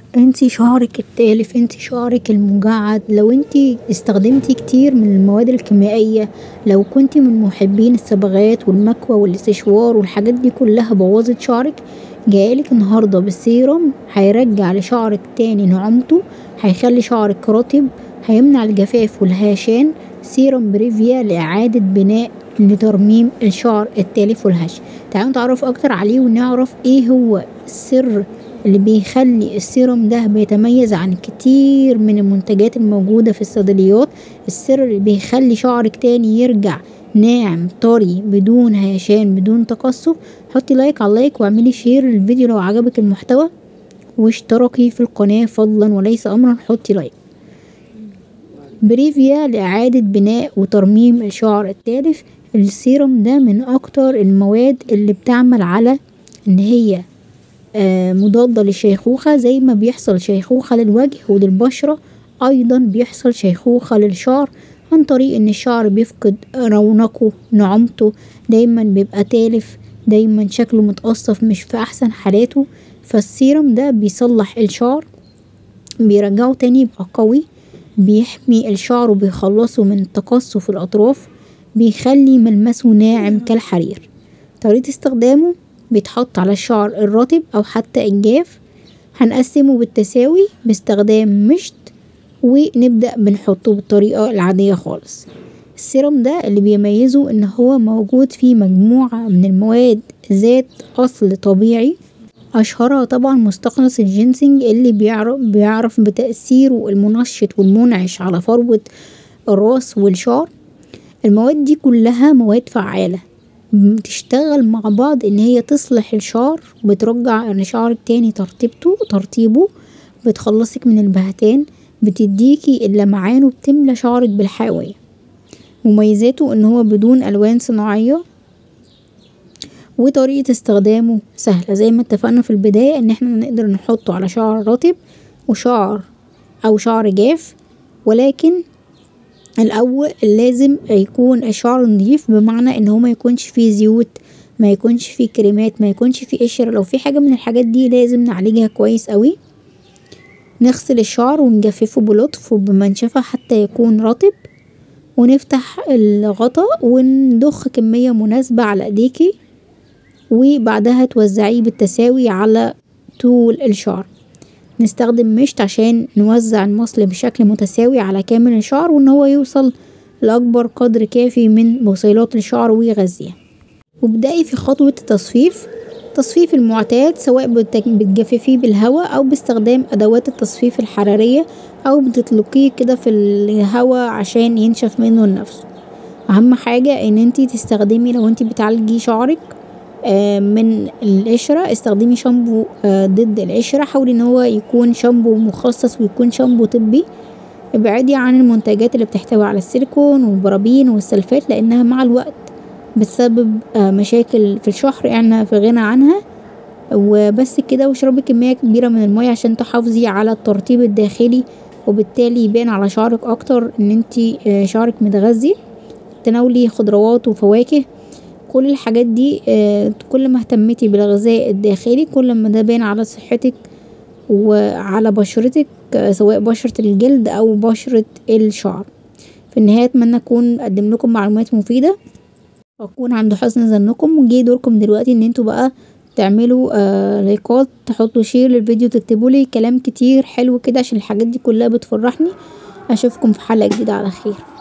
انسي شعرك التالف انسي شعرك المجعد لو انتي استخدمتي كتير من المواد الكيميائية لو كنتي من محبين الصبغات والمكوى والاستشوار والحاجات دي كلها بوظت شعرك جايلك النهاردة بالسيرم هيرجع لشعرك تاني نعومته هيخلي شعرك رطب هيمنع الجفاف والهشان سيرم بريفيا لإعادة بناء لترميم الشعر التالف والهش تعالوا نتعرف اكتر عليه ونعرف ايه هو السر اللي بيخلي السيرم ده بيتميز عن كتير من المنتجات الموجودة في الصيدليات السر اللي بيخلي شعرك تاني يرجع ناعم طري بدون هيشان بدون تقصف حطي لايك على اللايك واعملي شير للفيديو لو عجبك المحتوى واشتركي في القناة فضلا وليس امرا حطي لايك بريفيا لإعادة بناء وترميم الشعر التالف السيرم ده من اكتر المواد اللي بتعمل على ان هي مضادة للشيخوخة زي ما بيحصل شيخوخة للوجه وللبشرة ايضا بيحصل شيخوخة للشعر عن طريق ان الشعر بيفقد رونقه نعومته دايما بيبقى تالف دايما شكله متقصف مش في احسن حالاته فالسيرم ده بيصلح الشعر بيرجعه تاني يبقى قوي بيحمي الشعر وبيخلصه من تقصف الاطراف بيخلي ملمسه ناعم كالحرير طريقة استخدامه بيتحط على الشعر الرطب او حتى الجاف هنقسمه بالتساوي باستخدام مشط ونبدأ بنحطه بالطريقة العادية خالص السيرم ده اللي بيميزه ان هو موجود فيه مجموعة من المواد ذات اصل طبيعي اشهرها طبعا مستخلص الجينسينج اللي بيعرف, بيعرف بتأثيره المنشط والمنعش على فروة الراس والشعر المواد دي كلها مواد فعالة بتشتغل مع بعض ان هي تصلح الشعر وبترجع لشعرك تاني ترطيبته ترطيبه بتخلصك من البهتان بتديكي اللمعان وبتملى شعرك بالحيوية مميزاته ان هو بدون الوان صناعية وطريقة استخدامه سهلة زي ما اتفقنا في البداية ان احنا نقدر نحطه على شعر رطب وشعر او شعر جاف ولكن الاول لازم يكون الشعر نضيف بمعنى ان هو ما يكونش فيه زيوت ما يكونش فيه كريمات ما يكونش فيه قشرة لو في حاجة من الحاجات دي لازم نعالجها كويس قوي نغسل الشعر ونجففه بلطف وبمنشفة حتى يكون رطب ونفتح الغطا ونضخ كمية مناسبة على ايديكي وبعدها توزعيه بالتساوي على طول الشعر نستخدم مشط عشان نوزع المصل بشكل متساوي على كامل الشعر وان هو يوصل لأكبر قدر كافي من بصيلات الشعر ويغذيها وابدأي في خطوة التصفيف التصفيف المعتاد سواء بتجففيه بالهواء او باستخدام ادوات التصفيف الحرارية او بتطلقيه كده في الهواء عشان ينشف منه لنفسه اهم حاجة ان انتي تستخدمي لو انتي بتعالجي شعرك من القشرة استخدمي شامبو ضد القشرة حاولي ان هو يكون شامبو مخصص ويكون شامبو طبي ابعدي عن المنتجات اللي بتحتوي على السيليكون والبرابين والسلفات لانها مع الوقت بتسبب مشاكل في الشعر احنا في غنى عنها وبس كده واشربي كمية كبيرة من المية عشان تحافظي على الترطيب الداخلي وبالتالي يبان على شعرك اكتر ان انتي شعرك متغذي تناولي خضروات وفواكه كل الحاجات دي كل ما اهتمتي بالغذاء الداخلي كل ما ده بان على صحتك وعلى بشرتك سواء بشرة الجلد او بشرة الشعر في النهاية اتمنى اكون اقدم لكم معلومات مفيدة واكون عند حسن ظنكم وجه دوركم دلوقتي ان انتوا بقى تعملوا آه لايكات تحطوا شير للفيديو تكتبولي كلام كتير حلو كده عشان الحاجات دي كلها بتفرحني اشوفكم في حلقة جديدة على خير